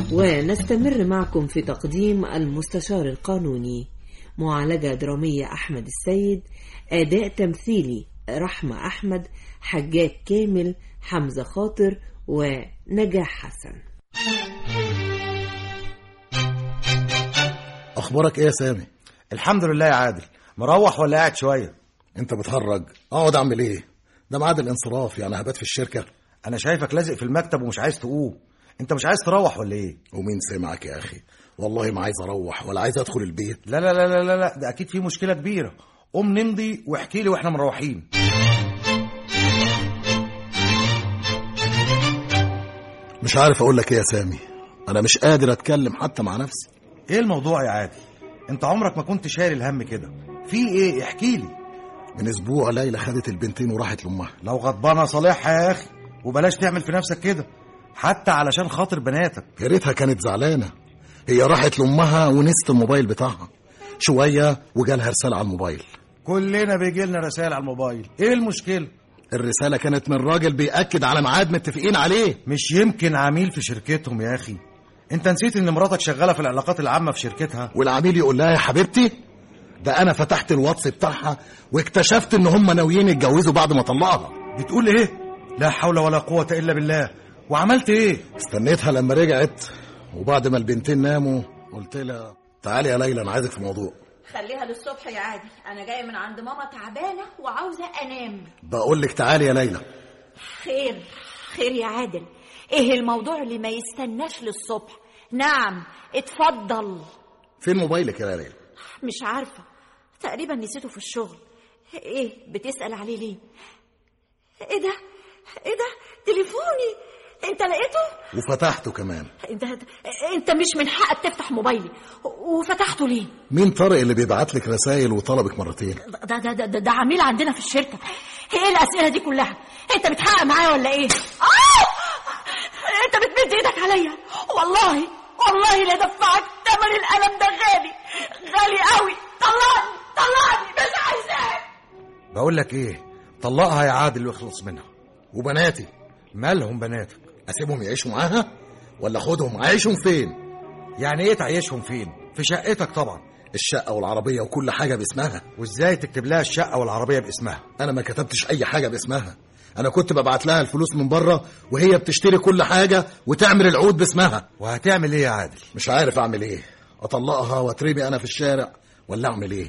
ونستمر معكم في تقديم المستشار القانوني معالجة درامية أحمد السيد أداء تمثيلي رحمة أحمد حجاج كامل حمزة خاطر ونجاح حسن اخبارك ايه يا سامي الحمد لله يا عادل مروح ولا قاعد شويه انت بتهرج اقعد اعمل ايه ده ميعاد الانصراف يعني هبات في الشركه انا شايفك لازق في المكتب ومش عايز تقوم انت مش عايز تروح ولا ايه ومين سمعك يا اخي والله ما عايز اروح ولا عايز ادخل البيت لا لا لا لا لا, لا. ده اكيد في مشكله كبيره قوم نمضي واحكي لي واحنا مروحين مش عارف اقول لك ايه يا سامي انا مش قادر اتكلم حتى مع نفسي ايه الموضوع يا عادل انت عمرك ما كنت شايل الهم كده في ايه احكي لي من اسبوع ليلى خدت البنتين وراحت لامها لو غضبانه صالحها يا اخي وبلاش تعمل في نفسك كده حتى علشان خاطر بناتك يا ريتها كانت زعلانه هي راحت لامها ونست الموبايل بتاعها شويه وجالها رساله على الموبايل كلنا بيجي لنا رسائل على الموبايل ايه المشكله الرساله كانت من راجل بياكد على ميعاد متفقين عليه مش يمكن عميل في شركتهم يا اخي انت نسيت ان مراتك شغاله في العلاقات العامه في شركتها والعميل يقول لها يا حبيبتي ده انا فتحت الواتس بتاعها واكتشفت ان هم ناويين يتجوزوا بعد ما طلقها بتقول ايه لا حول ولا قوه الا بالله وعملت ايه استنيتها لما رجعت وبعد ما البنتين ناموا قلت لها تعالي يا ليلى انا عايزك في موضوع خليها للصبح يا عادي انا جايه من عند ماما تعبانه وعاوزه انام بقول لك تعالي يا ليلى خير خير يا عادل ايه الموضوع اللي ما يستناش للصبح نعم اتفضل فين موبايلك يا ليلى مش عارفه تقريبا نسيته في الشغل ايه بتسال عليه ليه ايه ده ايه ده تليفوني انت لقيته وفتحته كمان انت انت مش من حقك تفتح موبايلي وفتحته ليه مين طارق اللي بيبعت لك رسائل وطلبك مرتين ده ده ده, ده, ده عميل عندنا في الشركه ايه الاسئله دي كلها انت بتحقق معايا ولا ايه آه! انت بتمد ايدك عليا والله والله لا دفعك ثمن القلم ده غالي غالي قوي طلعني طلعني مش عايزاك بقول لك ايه طلقها يا عادل واخلص منها وبناتي مالهم بناتك اسيبهم يعيشوا معاها ولا اخدهم عايشهم فين يعني ايه تعيشهم فين في شقتك طبعا الشقه والعربيه وكل حاجه باسمها وازاي تكتب لها الشقه والعربيه باسمها انا ما كتبتش اي حاجه باسمها انا كنت ببعت لها الفلوس من بره وهي بتشتري كل حاجه وتعمل العقود باسمها وهتعمل ايه يا عادل مش عارف اعمل ايه اطلقها واترمي انا في الشارع ولا اعمل ايه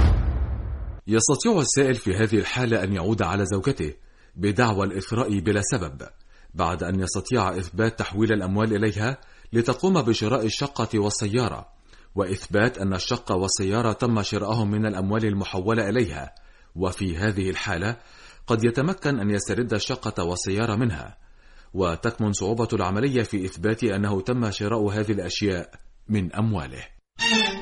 يستطيع السائل في هذه الحالة أن يعود على زوجته بدعوى الإثراء بلا سبب بعد أن يستطيع إثبات تحويل الأموال إليها لتقوم بشراء الشقة والسيارة وإثبات أن الشقة والسيارة تم شراءهم من الأموال المحولة إليها وفي هذه الحالة قد يتمكن أن يسترد الشقة والسيارة منها وتكمن صعوبة العملية في إثبات أنه تم شراء هذه الأشياء من أمواله